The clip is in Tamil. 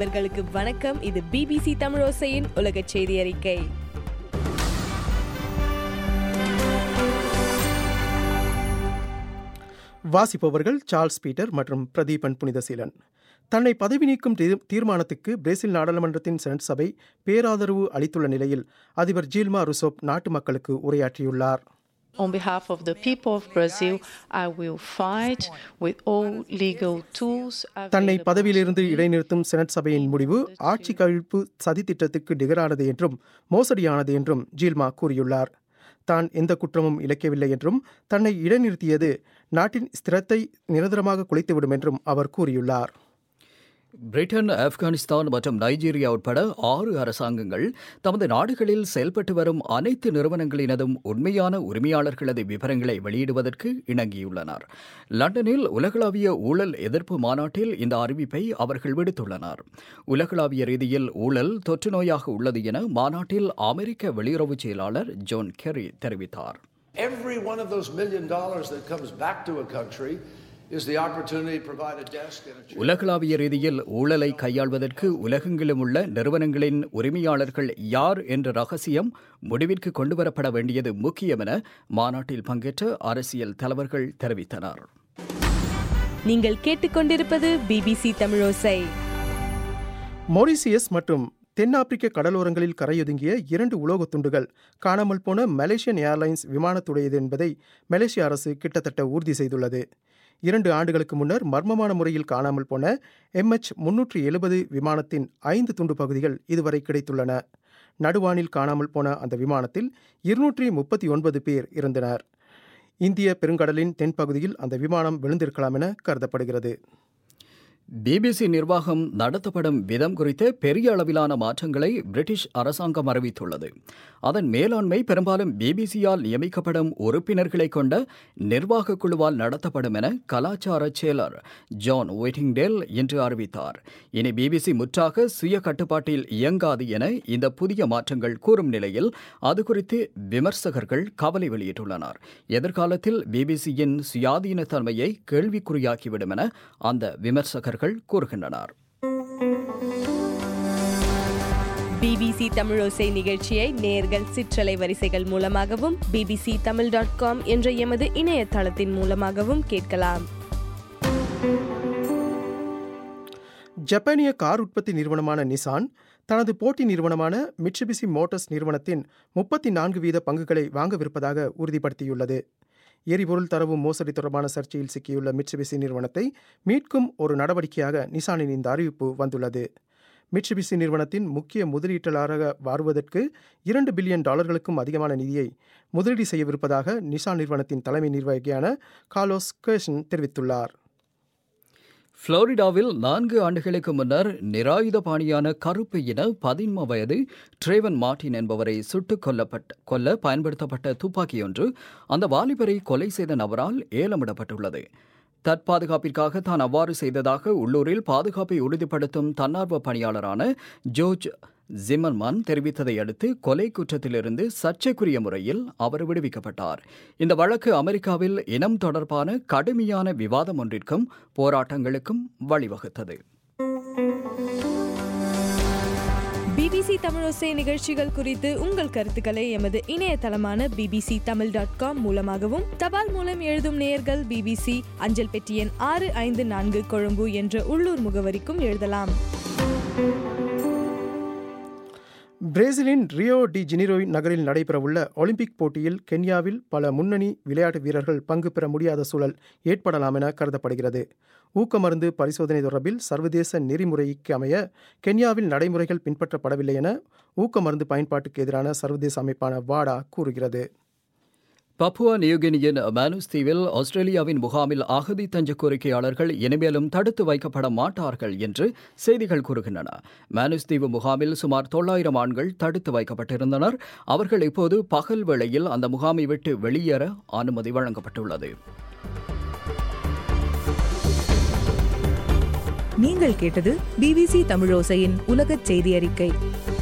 நேயர்களுக்கு வணக்கம் இது பிபிசி தமிழோசையின் உலக செய்தி அறிக்கை வாசிப்பவர்கள் சார்ல்ஸ் பீட்டர் மற்றும் பிரதீபன் புனிதசீலன் தன்னை பதவி நீக்கும் தீர்- தீர்மானத்துக்கு பிரேசில் நாடாளுமன்றத்தின் செனட் சபை பேராதரவு அளித்துள்ள நிலையில் அதிபர் ஜீல்மா ருசோப் நாட்டு மக்களுக்கு உரையாற்றியுள்ளார் On behalf of the people of Brazil, I will fight with all legal tools. தன்னை available பதவியிலிருந்து to me. இடைநிறுத்தும் செனட் சபையின் முடிவு ஆட்சி கவிழ்ப்பு சதித்திட்டத்துக்கு நிகரானது என்றும் மோசடியானது என்றும் ஜீல்மா கூறியுள்ளார் தான் எந்த குற்றமும் இழைக்கவில்லை என்றும் தன்னை இடைநிறுத்தியது நாட்டின் ஸ்திரத்தை நிரந்தரமாக குலைத்துவிடும் என்றும் அவர் கூறியுள்ளார் பிரிட்டன் ஆப்கானிஸ்தான் மற்றும் நைஜீரியா உட்பட ஆறு அரசாங்கங்கள் தமது நாடுகளில் செயல்பட்டு வரும் அனைத்து நிறுவனங்களினதும் உண்மையான உரிமையாளர்களது விவரங்களை வெளியிடுவதற்கு இணங்கியுள்ளனர் லண்டனில் உலகளாவிய ஊழல் எதிர்ப்பு மாநாட்டில் இந்த அறிவிப்பை அவர்கள் விடுத்துள்ளனர் உலகளாவிய ரீதியில் ஊழல் தொற்று நோயாக உள்ளது என மாநாட்டில் அமெரிக்க வெளியுறவுச் செயலாளர் ஜோன் கெர்ரி தெரிவித்தார் Every one of those million dollars that comes back to a country is the opportunity to provide a desk and a chair. உலகளாவிய ரீதியில் ஊழலை கையாள்வதற்கு உலகெங்கிலும் உள்ள நிறுவனங்களின் உரிமையாளர்கள் யார் என்ற ரகசியம் முடிவிற்கு கொண்டுவரப்பட வேண்டியது முக்கியம் என மாநாட்டில் பங்கேற்ற அரசியல் தலைவர்கள் தெரிவித்தனர் நீங்கள் கேட்டுக்கொண்டிருப்பது பிபிசி தமிழோசை மொரிசியஸ் மற்றும் தென்னாப்பிரிக்க கடலோரங்களில் கரையொதுங்கிய இரண்டு உலோகத் துண்டுகள் காணாமல் போன மலேசியன் ஏர்லைன்ஸ் விமானத்துடையது என்பதை மலேசிய அரசு கிட்டத்தட்ட உறுதி செய்துள்ளது இரண்டு ஆண்டுகளுக்கு முன்னர் மர்மமான முறையில் காணாமல் போன எம்எச் முன்னூற்றி எழுபது விமானத்தின் ஐந்து துண்டு பகுதிகள் இதுவரை கிடைத்துள்ளன நடுவானில் காணாமல் போன அந்த விமானத்தில் இருநூற்றி முப்பத்தி ஒன்பது பேர் இருந்தனர் இந்திய பெருங்கடலின் தென்பகுதியில் அந்த விமானம் விழுந்திருக்கலாம் என கருதப்படுகிறது பிபிசி நிர்வாகம் நடத்தப்படும் விதம் குறித்த பெரிய அளவிலான மாற்றங்களை பிரிட்டிஷ் அரசாங்கம் அறிவித்துள்ளது அதன் மேலாண்மை பெரும்பாலும் பிபிசியால் நியமிக்கப்படும் உறுப்பினர்களை கொண்ட நிர்வாக குழுவால் நடத்தப்படும் என கலாச்சார செயலர் ஜான் ஒயிட்டிங்டேல் இன்று அறிவித்தார் இனி பிபிசி முற்றாக சுய கட்டுப்பாட்டில் இயங்காது என இந்த புதிய மாற்றங்கள் கூறும் நிலையில் அது குறித்து விமர்சகர்கள் கவலை வெளியிட்டுள்ளனர் எதிர்காலத்தில் பிபிசியின் சுயாதீன தன்மையை கேள்விக்குறியாக்கிவிடும் என அந்த விமர்சகர்கள் கூறுகின்றனர் பிபிசி தமிழோசை நிகழ்ச்சியை நேர்கள் சிற்றலை வரிசைகள் மூலமாகவும் பிபிசி தமிழ் டாட் காம் என்ற எமது இணையதளத்தின் மூலமாகவும் கேட்கலாம் ஜப்பானிய கார் உற்பத்தி நிறுவனமான நிசான் தனது போட்டி நிறுவனமான மிட்சுபிசி மோட்டார்ஸ் நிறுவனத்தின் முப்பத்தி நான்கு வீத பங்குகளை வாங்கவிருப்பதாக உறுதிப்படுத்தியுள்ளது எரிபொருள் தரவு மோசடி தொடர்பான சர்ச்சையில் சிக்கியுள்ள மிட்சுபிசி நிறுவனத்தை மீட்கும் ஒரு நடவடிக்கையாக நிசானின் இந்த அறிவிப்பு வந்துள்ளது மிட்சுபிசி நிறுவனத்தின் முக்கிய முதலீட்டாளராக வருவதற்கு இரண்டு பில்லியன் டாலர்களுக்கும் அதிகமான நிதியை முதலீடு செய்யவிருப்பதாக நிசான் நிறுவனத்தின் தலைமை நிர்வாகியான காலோஸ் கேஷன் தெரிவித்துள்ளார் புளோரிடாவில் நான்கு ஆண்டுகளுக்கு முன்னர் நிராயுத பாணியான கருப்பு இன பதின்ம வயது ட்ரேவன் மார்டின் என்பவரை சுட்டுக் கொல்லப்பட்ட கொல்ல பயன்படுத்தப்பட்ட துப்பாக்கியொன்று அந்த வாலிபரை கொலை செய்த நபரால் ஏலமிடப்பட்டுள்ளது தற்பாதுகாப்பிற்காக தான் அவ்வாறு செய்ததாக உள்ளூரில் பாதுகாப்பை உறுதிப்படுத்தும் தன்னார்வ பணியாளரான ஜோர்ஜ் ஜிம்மர்மான் தெரிவித்ததை அடுத்து கொலை குற்றத்திலிருந்து சர்ச்சைக்குரிய முறையில் அவர் விடுவிக்கப்பட்டார் இந்த வழக்கு அமெரிக்காவில் இனம் தொடர்பான கடுமையான விவாதம் ஒன்றிற்கும் போராட்டங்களுக்கும் வழிவகுத்தது பிபிசி தமிழோசை நிகழ்ச்சிகள் குறித்து உங்கள் கருத்துக்களை எமது இணையதளமான பிபிசி தமிழ் டாட் காம் மூலமாகவும் தபால் மூலம் எழுதும் நேயர்கள் பிபிசி அஞ்சல் பெட்டி எண் ஆறு ஐந்து நான்கு கொழும்பு என்ற உள்ளூர் முகவரிக்கும் எழுதலாம் பிரேசிலின் ரியோ டி ஜெனிரோ நகரில் நடைபெறவுள்ள ஒலிம்பிக் போட்டியில் கென்யாவில் பல முன்னணி விளையாட்டு வீரர்கள் பங்கு பெற முடியாத சூழல் ஏற்படலாம் என கருதப்படுகிறது ஊக்கமருந்து பரிசோதனை தொடர்பில் சர்வதேச நெறிமுறைக்கு அமைய கென்யாவில் நடைமுறைகள் பின்பற்றப்படவில்லை என ஊக்கமருந்து பயன்பாட்டுக்கு எதிரான சர்வதேச அமைப்பான வாடா கூறுகிறது பப்புவா நியூகினியின் மானுஸ் தீவில் ஆஸ்திரேலியாவின் முகாமில் அகதி தஞ்ச கோரிக்கையாளர்கள் இனிமேலும் தடுத்து வைக்கப்பட மாட்டார்கள் என்று செய்திகள் கூறுகின்றன மானுஸ் தீவு முகாமில் சுமார் தொள்ளாயிரம் ஆண்கள் தடுத்து வைக்கப்பட்டிருந்தனர் அவர்கள் இப்போது பகல் வேளையில் அந்த முகாமை விட்டு வெளியேற அனுமதி வழங்கப்பட்டுள்ளது நீங்கள் கேட்டது பிபிசி தமிழோசையின் உலகச் செய்தி அறிக்கை